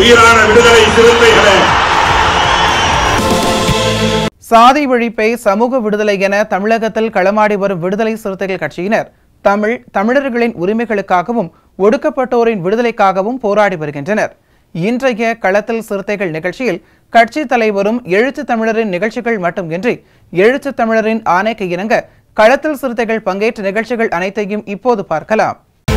உயிரான விடுதலை சிறுத்தைகளே சாதி ஒழிப்பை சமூக விடுதலை என தமிழகத்தில் களமாடி வரும் விடுதலை சிறுத்தைகள் கட்சியினர் தமிழ் தமிழர்களின் உரிமைகளுக்காகவும் ஒடுக்கப்பட்டோரின் விடுதலைக்காகவும் போராடி வருகின்றனர் இன்றைய களத்தில் சிறுத்தைகள் நிகழ்ச்சியில் கட்சி தலைவரும் எழுத்து தமிழரின் நிகழ்ச்சிகள் மட்டுமின்றி எழுத்து தமிழரின் ஆணைக்கு இணங்க களத்தில் சிறுத்தைகள் பங்கேற்ற நிகழ்ச்சிகள் அனைத்தையும் இப்போது பார்க்கலாம்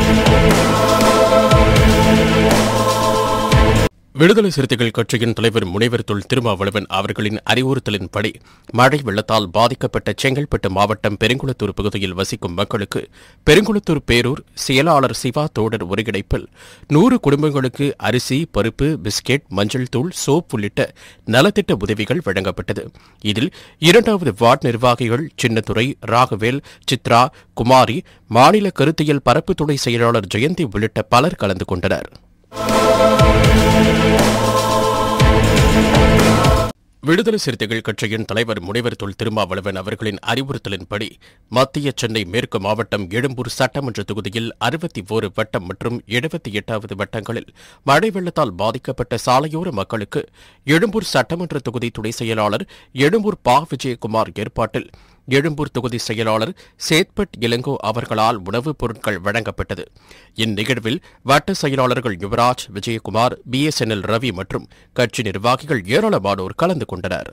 விடுதலை சிறுத்தைகள் கட்சியின் தலைவர் முனைவர் தொல் திருமாவளவன் அவர்களின் அறிவுறுத்தலின்படி மழை வெள்ளத்தால் பாதிக்கப்பட்ட செங்கல்பட்டு மாவட்டம் பெருங்குளத்தூர் பகுதியில் வசிக்கும் மக்களுக்கு பெருங்குளத்தூர் பேரூர் செயலாளர் சிவா தோடர் ஒருங்கிணைப்பில் நூறு குடும்பங்களுக்கு அரிசி பருப்பு பிஸ்கெட் மஞ்சள் தூள் சோப் உள்ளிட்ட நலத்திட்ட உதவிகள் வழங்கப்பட்டது இதில் இரண்டாவது வார்டு நிர்வாகிகள் சின்னத்துறை ராகவேல் சித்ரா குமாரி மாநில கருத்தியல் பரப்புத்துறை செயலாளர் ஜெயந்தி உள்ளிட்ட பலர் கலந்து கொண்டனர் விடுதலை சிறுத்தைகள் கட்சியின் தலைவர் முனைவர் தொல் திருமாவளவன் அவர்களின் அறிவுறுத்தலின்படி மத்திய சென்னை மேற்கு மாவட்டம் எழும்பூர் சட்டமன்ற தொகுதியில் அறுபத்தி ஓரு வட்டம் மற்றும் எழுபத்தி எட்டாவது வட்டங்களில் மழை வெள்ளத்தால் பாதிக்கப்பட்ட சாலையோர மக்களுக்கு எழும்பூர் சட்டமன்ற தொகுதி துணை செயலாளர் எழும்பூர் பா விஜயகுமார் ஏற்பாட்டில் எழும்பூர் தொகுதி செயலாளர் சேத்பட் இளங்கோ அவர்களால் உணவுப் பொருட்கள் வழங்கப்பட்டது இந்நிகழ்வில் வட்ட செயலாளர்கள் யுவராஜ் விஜயகுமார் பிஎஸ்என்எல் ரவி மற்றும் கட்சி நிர்வாகிகள் ஏராளமானோர் கலந்து கொண்டனர்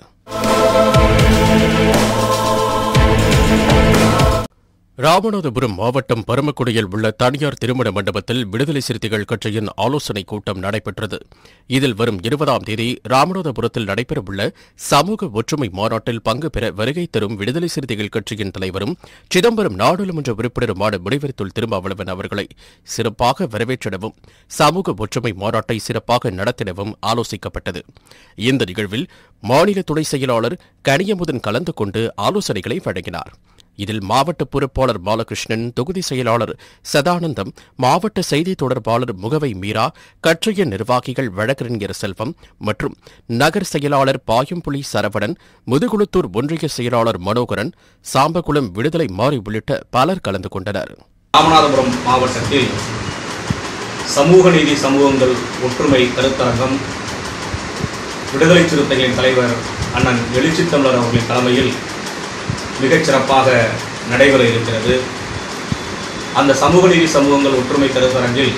ராமநாதபுரம் மாவட்டம் பரமக்குடியில் உள்ள தனியார் திருமண மண்டபத்தில் விடுதலை சிறுத்தைகள் கட்சியின் ஆலோசனைக் கூட்டம் நடைபெற்றது இதில் வரும் இருபதாம் தேதி ராமநாதபுரத்தில் நடைபெறவுள்ள சமூக ஒற்றுமை மாநாட்டில் பங்கு பெற வருகை தரும் விடுதலை சிறுத்தைகள் கட்சியின் தலைவரும் சிதம்பரம் நாடாளுமன்ற உறுப்பினருமான முனைவர் தொல் திருமாவளவன் அவர்களை சிறப்பாக வரவேற்றிடவும் சமூக ஒற்றுமை மாநாட்டை சிறப்பாக நடத்திடவும் ஆலோசிக்கப்பட்டது இந்த நிகழ்வில் மாநில துணை செயலாளர் கனியமுதன் கலந்து கொண்டு ஆலோசனைகளை வழங்கினார் இதில் மாவட்ட பொறுப்பாளர் பாலகிருஷ்ணன் தொகுதி செயலாளர் சதானந்தம் மாவட்ட செய்தி தொடர்பாளர் முகவை மீரா கட்சியின் நிர்வாகிகள் வழக்கறிஞர் செல்வம் மற்றும் நகர் செயலாளர் பாயம்புலி சரவணன் முதுகுளத்தூர் ஒன்றிய செயலாளர் மனோகரன் சாம்பகுளம் விடுதலை மாறி உள்ளிட்ட பலர் கலந்து கொண்டனர் ராமநாதபுரம் மாவட்டத்தில் சமூக நீதி சமூகங்கள் ஒற்றுமை கருத்தரங்கம் விடுதலை சிறுத்தைகளின் தலைவர் அண்ணன் எழுச்சி தமிழர் அவர்களின் தலைமையில் மிகச் சிறப்பாக நடைபெற இருக்கிறது அந்த சமூக நீதி சமூகங்கள் ஒற்றுமை கருத்தரங்கில்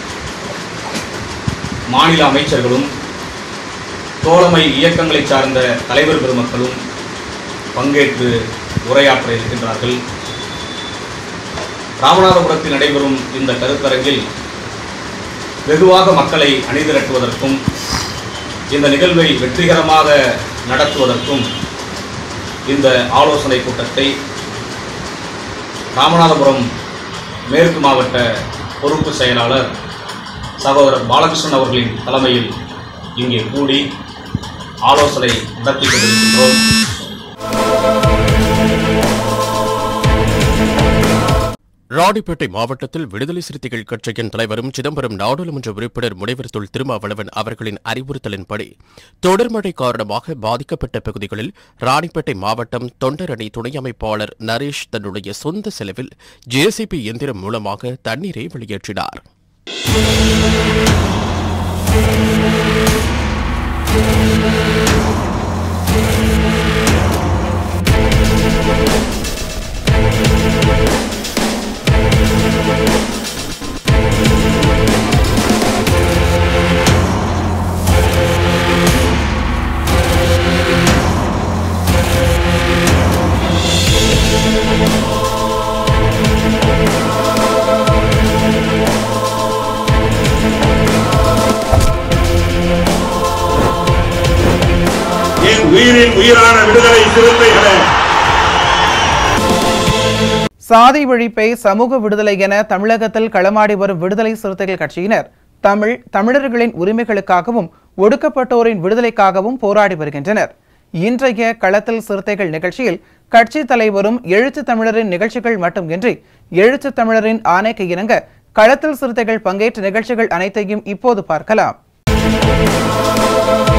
மாநில அமைச்சர்களும் தோழமை இயக்கங்களை சார்ந்த தலைவர் பெருமக்களும் பங்கேற்று உரையாற்ற இருக்கின்றார்கள் ராமநாதபுரத்தில் நடைபெறும் இந்த கருத்தரங்கில் வெகுவாக மக்களை அணிதிரட்டுவதற்கும் இந்த நிகழ்வை வெற்றிகரமாக நடத்துவதற்கும் இந்த ஆலோசனை கூட்டத்தை ராமநாதபுரம் மேற்கு மாவட்ட பொறுப்பு செயலாளர் சகோதரர் பாலகிருஷ்ணன் அவர்களின் தலைமையில் இங்கே கூடி ஆலோசனை நடத்தி கொண்டிருக்கின்றோம் ராணிப்பேட்டை மாவட்டத்தில் விடுதலை சிறுத்தைகள் கட்சியின் தலைவரும் சிதம்பரம் நாடாளுமன்ற உறுப்பினர் முனைவர் தொல் திருமாவளவன் அவர்களின் அறிவுறுத்தலின்படி தொடர் மழை காரணமாக பாதிக்கப்பட்ட பகுதிகளில் ராணிப்பேட்டை மாவட்டம் தொண்டரணி துணை அமைப்பாளர் நரேஷ் தன்னுடைய சொந்த செலவில் ஜேசிபி எந்திரம் மூலமாக தண்ணீரை வெளியேற்றினார் என் உயிரின் உயிரான விடுதலை சிறுத்தைகளே சாதி ஒழிப்பை சமூக விடுதலை என தமிழகத்தில் களமாடி வரும் விடுதலை சிறுத்தைகள் கட்சியினர் தமிழ் தமிழர்களின் உரிமைகளுக்காகவும் ஒடுக்கப்பட்டோரின் விடுதலைக்காகவும் போராடி வருகின்றனர் இன்றைய களத்தில் சிறுத்தைகள் நிகழ்ச்சியில் கட்சி தலைவரும் எழுத்து தமிழரின் நிகழ்ச்சிகள் மட்டுமின்றி எழுத்து தமிழரின் ஆணைக்கு இணங்க களத்தில் சிறுத்தைகள் பங்கேற்ற நிகழ்ச்சிகள் அனைத்தையும் இப்போது பார்க்கலாம்